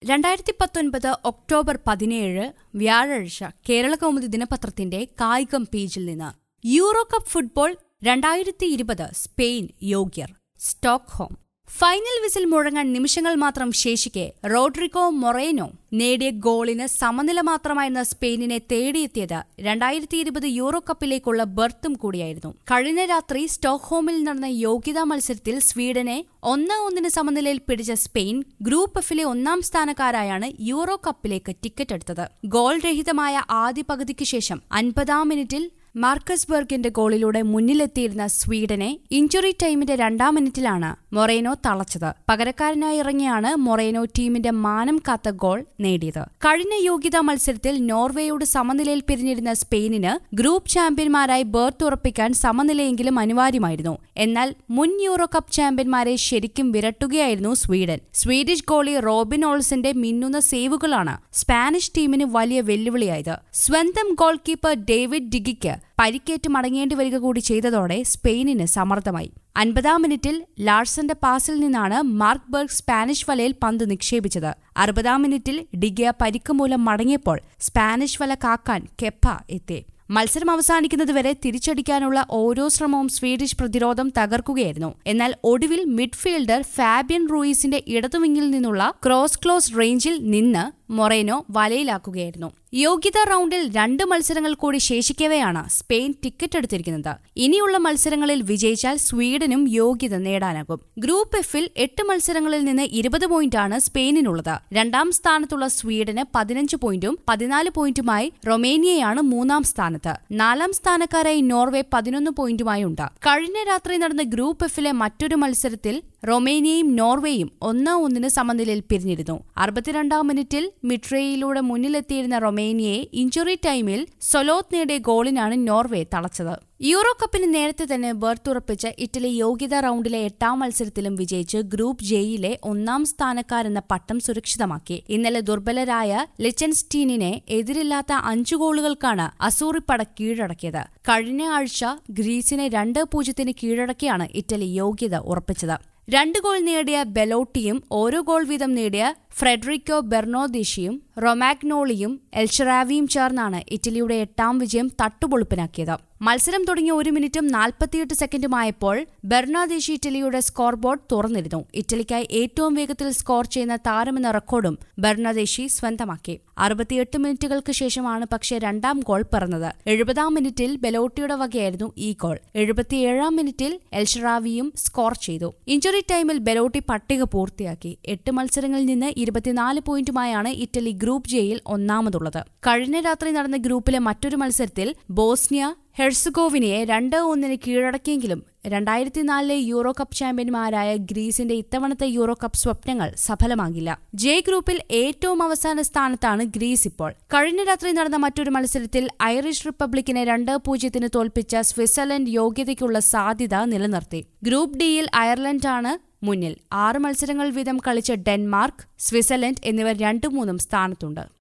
രണ്ടായിരത്തി പത്തൊൻപത് ഒക്ടോബർ പതിനേഴ് വ്യാഴാഴ്ച കേരള കൗമുദി ദിനപത്രത്തിന്റെ കായികം പേജിൽ നിന്ന് യൂറോ കപ്പ് ഫുട്ബോൾ രണ്ടായിരത്തി ഇരുപത് സ്പെയിൻ യോഗ്യർ സ്റ്റോക്ക്ഹോം ഫൈനൽ വിസിൽ മുഴങ്ങാൻ നിമിഷങ്ങൾ മാത്രം ശേഷിക്കെ റോഡ്രിഗോ മൊറേനോ നേടിയ ഗോളിന് സമനില മാത്രമായിരുന്ന സ്പെയിനിനെ തേടിയെത്തിയത് രണ്ടായിരത്തി ഇരുപത് യൂറോ കപ്പിലേക്കുള്ള ബർത്തും കൂടിയായിരുന്നു കഴിഞ്ഞ രാത്രി സ്റ്റോക്ക്ഹോമിൽ നടന്ന യോഗ്യതാ മത്സരത്തിൽ സ്വീഡനെ ഒന്ന് ഒന്നിന് സമനിലയിൽ പിടിച്ച സ്പെയിൻ ഗ്രൂപ്പ് എഫിലെ ഒന്നാം സ്ഥാനക്കാരായാണ് യൂറോ കപ്പിലേക്ക് ടിക്കറ്റ് എടുത്തത് ഗോൾ രഹിതമായ ആദ്യ പകുതിക്ക് ശേഷം അൻപതാം മിനിറ്റിൽ മാർക്കസ് ബർഗിന്റെ ഗോളിലൂടെ മുന്നിലെത്തിയിരുന്ന സ്വീഡനെ ഇഞ്ചുറി ടൈമിന്റെ രണ്ടാം മിനിറ്റിലാണ് മൊറേനോ തളച്ചത് പകരക്കാരനായി ഇറങ്ങിയാണ് മൊറേനോ ടീമിന്റെ മാനം കാത്ത ഗോൾ നേടിയത് കഴിഞ്ഞ യോഗ്യതാ മത്സരത്തിൽ നോർവേയോട് സമനിലയിൽ പിരിഞ്ഞിരുന്ന സ്പെയിനിന് ഗ്രൂപ്പ് ചാമ്പ്യന്മാരായി ബർത്ത് ഉറപ്പിക്കാൻ സമനിലയെങ്കിലും അനിവാര്യമായിരുന്നു എന്നാൽ മുൻ യൂറോ കപ്പ് ചാമ്പ്യന്മാരെ ശരിക്കും വിരട്ടുകയായിരുന്നു സ്വീഡൻ സ്വീഡിഷ് ഗോളി റോബിൻ ഓൾസിന്റെ മിന്നുന്ന സേവുകളാണ് സ്പാനിഷ് ടീമിന് വലിയ വെല്ലുവിളിയായത് സ്വന്തം ഗോൾ കീപ്പർ ഡേവിഡ് ഡിഗിക്ക് പരിക്കേറ്റ് മടങ്ങേണ്ടി വരിക കൂടി ചെയ്തതോടെ സ്പെയിനിന് സമ്മർദ്ദമായി അൻപതാം മിനിറ്റിൽ ലാർസന്റെ പാസിൽ നിന്നാണ് മാർക്ക് ബർഗ് സ്പാനിഷ് വലയിൽ പന്ത് നിക്ഷേപിച്ചത് അറുപതാം മിനിറ്റിൽ ഡിഗിയ പരിക്ക് മൂലം മടങ്ങിയപ്പോൾ സ്പാനിഷ് വല കാക്കാൻ കെപ്പ എത്തി മത്സരം അവസാനിക്കുന്നതുവരെ തിരിച്ചടിക്കാനുള്ള ഓരോ ശ്രമവും സ്വീഡിഷ് പ്രതിരോധം തകർക്കുകയായിരുന്നു എന്നാൽ ഒടുവിൽ മിഡ്ഫീൽഡർ ഫാബിയൻ റൂയിസിന്റെ ഇടതുവിങ്ങിൽ നിന്നുള്ള ക്രോസ് ക്ലോസ് റേഞ്ചിൽ നിന്ന് മൊറേനോ വലയിലാക്കുകയായിരുന്നു യോഗ്യതാ റൗണ്ടിൽ രണ്ട് മത്സരങ്ങൾ കൂടി ശേഷിക്കവെയാണ് സ്പെയിൻ ടിക്കറ്റ് എടുത്തിരിക്കുന്നത് ഇനിയുള്ള മത്സരങ്ങളിൽ വിജയിച്ചാൽ സ്വീഡനും യോഗ്യത നേടാനാകും ഗ്രൂപ്പ് എഫിൽ എട്ട് മത്സരങ്ങളിൽ നിന്ന് ഇരുപത് പോയിന്റാണ് സ്പെയിനിനുള്ളത് രണ്ടാം സ്ഥാനത്തുള്ള സ്വീഡന് പതിനഞ്ച് പോയിന്റും പതിനാല് പോയിന്റുമായി റൊമേനിയയാണ് മൂന്നാം സ്ഥാനത്ത് നാലാം സ്ഥാനക്കാരായി നോർവേ പതിനൊന്ന് പോയിന്റുമായി ഉണ്ട് കഴിഞ്ഞ രാത്രി നടന്ന ഗ്രൂപ്പ് എഫിലെ മറ്റൊരു മത്സരത്തിൽ റൊമേനിയയും നോർവേയും ഒന്ന് ഒന്നിന് സമനിലയിൽ പിരിഞ്ഞിരുന്നു അറുപത്തിരണ്ടാം മിനിറ്റിൽ മിട്രേയിലൂടെ മുന്നിലെത്തിയിരുന്ന റൊമേനിയയെ ഇഞ്ചുറി ടൈമിൽ സൊലോത്ത് നേടിയ ഗോളിനാണ് നോർവേ തളച്ചത് യൂറോ കപ്പിന് നേരത്തെ തന്നെ ബർത്തുറപ്പിച്ച ഇറ്റലി യോഗ്യതാ റൗണ്ടിലെ എട്ടാം മത്സരത്തിലും വിജയിച്ച് ഗ്രൂപ്പ് ജെയിലെ ഒന്നാം സ്ഥാനക്കാരെന്ന പട്ടം സുരക്ഷിതമാക്കി ഇന്നലെ ദുർബലരായ ലിച്ചൻസ്റ്റീനിനെ എതിരില്ലാത്ത അഞ്ചു ഗോളുകൾക്കാണ് അസൂറിപ്പട കീഴടക്കിയത് കഴിഞ്ഞ ആഴ്ച ഗ്രീസിനെ രണ്ട് പൂജ്യത്തിന് കീഴടക്കിയാണ് ഇറ്റലി യോഗ്യത ഉറപ്പിച്ചത് രണ്ട് ഗോൾ നേടിയ ബെലോട്ടിയും ഓരോ ഗോൾ വീതം നേടിയ ഫ്രെഡറിക്കോ ബെർണോദിഷിയും റൊമാഗ്നോളിയും എൽഷറാവിയും ചേർന്നാണ് ഇറ്റലിയുടെ എട്ടാം വിജയം തട്ടുപൊളുപ്പിനാക്കിയത് മത്സരം തുടങ്ങിയ ഒരു മിനിറ്റും നാൽപ്പത്തിയെട്ട് സെക്കൻഡുമായപ്പോൾ ബെർണാദേശി ഇറ്റലിയുടെ സ്കോർ ബോർഡ് തുറന്നിരുന്നു ഇറ്റലിക്കായി ഏറ്റവും വേഗത്തിൽ സ്കോർ ചെയ്യുന്ന താരമെന്ന റെക്കോർഡും ബെർണാദേശി സ്വന്തമാക്കി അറുപത്തിയെട്ട് മിനിറ്റുകൾക്ക് ശേഷമാണ് പക്ഷേ രണ്ടാം ഗോൾ പിറന്നത് എഴുപതാം മിനിറ്റിൽ ബെലോട്ടിയുടെ വകയായിരുന്നു ഈ ഗോൾ എഴുപത്തിയേഴാം മിനിറ്റിൽ എൽഷറാവിയും സ്കോർ ചെയ്തു ഇഞ്ചുറി ടൈമിൽ ബെലോട്ടി പട്ടിക പൂർത്തിയാക്കി എട്ട് മത്സരങ്ങളിൽ നിന്ന് ഇരുപത്തിനാല് പോയിന്റുമായാണ് ഇറ്റലി ഗ്രൂപ്പ് ജെയിൽ ഒന്നാമതുള്ളത് കഴിഞ്ഞ രാത്രി നടന്ന ഗ്രൂപ്പിലെ മറ്റൊരു മത്സരത്തിൽ ബോസ്നിയ ഹെർസുഗോവിനയെ രണ്ട് ഒന്നിന് കീഴടക്കിയെങ്കിലും രണ്ടായിരത്തിനാലിലെ യൂറോ കപ്പ് ചാമ്പ്യന്മാരായ ഗ്രീസിന്റെ ഇത്തവണത്തെ യൂറോ കപ്പ് സ്വപ്നങ്ങൾ സഫലമാകില്ല ജെ ഗ്രൂപ്പിൽ ഏറ്റവും അവസാന സ്ഥാനത്താണ് ഗ്രീസ് ഇപ്പോൾ കഴിഞ്ഞ രാത്രി നടന്ന മറ്റൊരു മത്സരത്തിൽ ഐറിഷ് റിപ്പബ്ലിക്കിനെ രണ്ട് പൂജ്യത്തിന് തോൽപ്പിച്ച സ്വിറ്റ്സർലൻഡ് യോഗ്യതയ്ക്കുള്ള സാധ്യത നിലനിർത്തി ഗ്രൂപ്പ് ഡിയിൽ അയർലൻഡാണ് മുന്നിൽ ആറ് മത്സരങ്ങൾ വീതം കളിച്ച ഡെൻമാർക്ക് സ്വിറ്റ്സർലൻഡ് എന്നിവർ രണ്ടു മൂന്നും സ്ഥാനത്തുണ്ട്